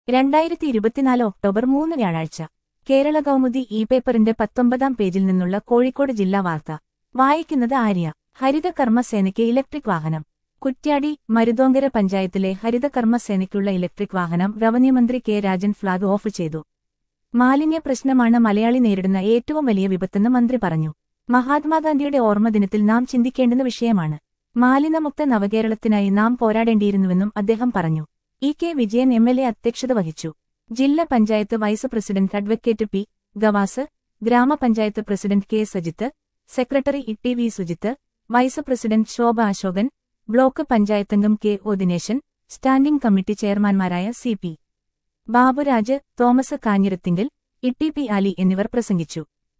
രണ്ടായിരത്തി ഇരുപത്തിനാല് ഒക്ടോബർ മൂന്ന് വ്യാഴാഴ്ച കേരള കൗമുദി ഇ പേപ്പറിന്റെ പത്തൊമ്പതാം പേജിൽ നിന്നുള്ള കോഴിക്കോട് ജില്ലാ വാർത്ത വായിക്കുന്നത് ആര്യ ഹരിതകർമ്മസേനയ്ക്ക് ഇലക്ട്രിക് വാഹനം കുറ്റ്യാടി മരുതോങ്കര പഞ്ചായത്തിലെ ഹരിതകർമ്മസേനയ്ക്കുള്ള ഇലക്ട്രിക് വാഹനം റവന്യൂ മന്ത്രി കെ രാജൻ ഫ്ളാഗ് ഓഫ് ചെയ്തു മാലിന്യ പ്രശ്നമാണ് മലയാളി നേരിടുന്ന ഏറ്റവും വലിയ വിപത്തെന്ന് മന്ത്രി പറഞ്ഞു മഹാത്മാഗാന്ധിയുടെ ഓർമ്മദിനത്തിൽ നാം ചിന്തിക്കേണ്ടുന്ന വിഷയമാണ് മാലിന്യമുക്ത നവകേരളത്തിനായി നാം പോരാടേണ്ടിയിരുന്നുവെന്നും അദ്ദേഹം പറഞ്ഞു E K Vijayan M L A അധ്യക്ഷത വഹിച്ചു ജില്ലാ panchayat vice president advocate P Gavas ഗ്രാമപഞ്ചായത്ത് president K Sajith secretary E T V Sujith vice president Shobha Ashokan block പഞ്ചായത്തംഗം K O Dineshan standing committee ചെയർമാൻമാരായ C P Baburaj Thomas Kanjirathingal E T P Ali എന്നിവർ പ്രസംഗിച്ചു